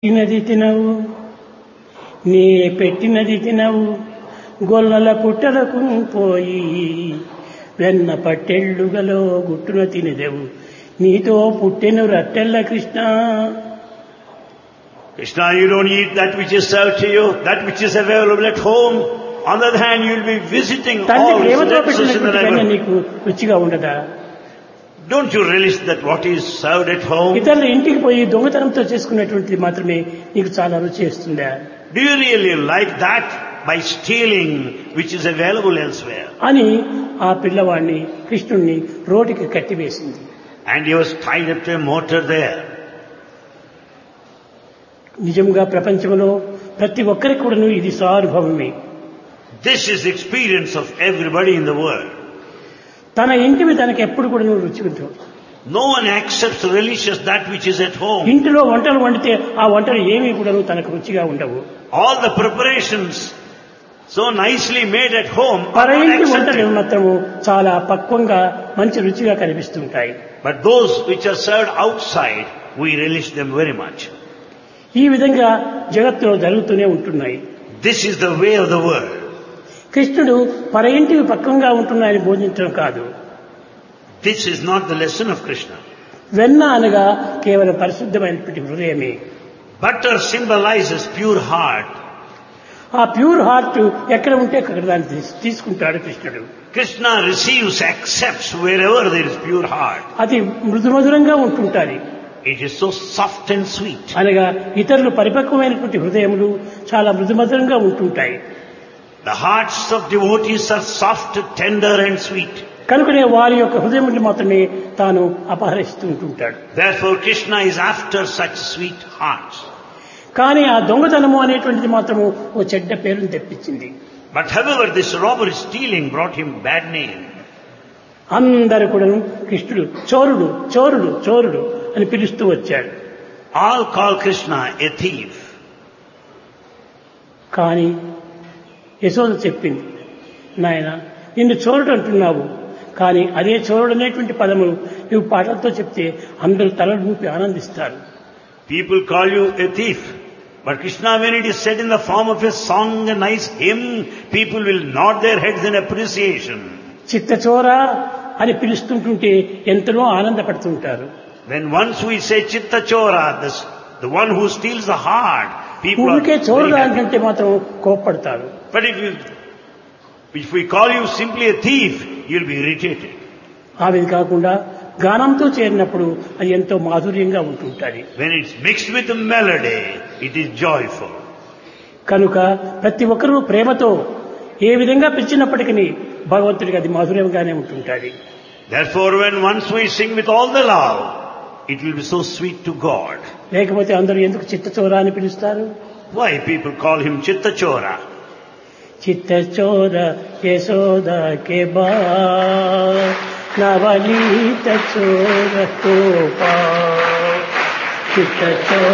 తినది తినవు నీ పెట్టినది తినవు గొల్లల పుట్టలకు పోయి వెన్న పట్టెళ్ళుగలో గుట్టున తినదెవు నీతో పుట్టెను రట్టెల్ల Krishna Krishna, you don't eat that which is served to you, that which is available at home. On the other hand, you'll be visiting తండ్రి all ప్రేమతో residences in the పెట్టినటువంటి వెన్న neighborhood. నీకు రుచిగా ఉండదా Don't you relish that what is served at home? ఇతరుల ఇంటికి పోయి దొంగతనంతో చేసుకునేటువంటిది మాత్రమే నీకు చాలా రుచి ఇస్తుందా Do you really like that by stealing which is available elsewhere? అని ఆ పిల్లవాడిని కృష్ణుణ్ణి రోడ్డుకి కట్టివేసింది And he was tied up to a mortar there. నిజంగా ప్రపంచంలో ప్రతి ఒక్కరికి కూడాను ఇది స్వానుభవమే This is the experience of everybody in the world. తన ఇంటివి తనకి ఎప్పుడు కూడా రుచి ఉంటుంది No one accepts religious that which is at home. ఇంటిలో వంటలు వండితే ఆ వంటలు ఏమీ కూడా తనకు రుచిగా ఉండవు All the preparations so nicely made at home are పర not ఇంటి వంటలు accepted. మాత్రము చాలా పక్వంగా మంచి రుచిగా కనిపిస్తుంటాయి But those which are served outside, we relish them very much. ఈ విధంగా జగత్తులో జరుగుతూనే ఉంటున్నాయి This is the way of the world. కృష్ణుడు పర ఇంటివి పక్వంగా ఉంటున్నాయని బోధించడం కాదు This is not the lesson of Krishna. వెన్న అనగా కేవలం పరిశుద్ధమైనటువంటి హృదయమే Butter symbolizes pure heart. ఆ ప్యూర్ హార్ట్ ఎక్కడ ఉంటే అక్కడ దాన్ని తీస్- తీసుకుంటాడు కృష్ణుడు Krishna receives, accepts wherever there is pure heart. అది మృదుమధురంగా ఉంటుంటాది It is so soft and sweet. అనగా ఇతరులు పరిపక్వమైనటువంటి హృదయములు చాలా మృదుమధురంగా ఉంటుంటాయి The hearts of devotees are soft, tender and sweet. కనుకనే వారి యొక్క హృదయములు మాత్రమే తాను అపహరిస్తూ ఉంటుంటాడు Therefore Krishna is after such sweet hearts. కానీ ఆ దొంగతనము అనేటువంటిది మాత్రము ఓ చెడ్డ పేరును తెప్పించింది But however this robbery stealing brought him bad name. అందరూ కూడా కృష్ణుడు చోరుడు చోరుడు చోరుడు అని పిలుస్తూ వచ్చాడు All call Krishna a thief. కానీ యశోద చెప్పింది నాయన నిన్ను చోరుడు అంటున్నావు కానీ అదే చోరుడు అనేటువంటి పదము నువ్వు పాటలతో చెప్తే అందరూ తలలు ఊపి ఆనందిస్తారు People call you a thief. But Krishna, when it is said in the form of a song, a nice hymn, people will nod their heads in appreciation. చిత్తచోర అని పిలుస్తుంటుంటే ఎంతనో ఆనందపడుతుంటారు When once we say Chitta Chora, this, the one who steals the heart, people are ఊరికే very చోరుడు happy. అంటే మాత్రం కోప్పడతారు But if you, if we call you simply a thief, you'll be irritated. ఆ విధి కాకుండా గానంతో చేరినప్పుడు అది ఎంతో మాధుర్యంగా ఉంటుంటుంది When it's mixed with a melody, it is joyful. కనుక ప్రతి ఒక్కరూ ప్రేమతో ఏ విధంగా పిలిచినప్పటికీ భగవంతుడికి అది మాధుర్యంగానే ఉంటుంటుంది Therefore, when once we sing with all the love, it will be so sweet to God. లేకపోతే అందరూ ఎందుకు చిత్తచోర అని పిలుస్తారు Why people call him Chitta Chora? చిత్తచోర Yashoda కే బా నవనీత చోర కోపా చిత్తచోర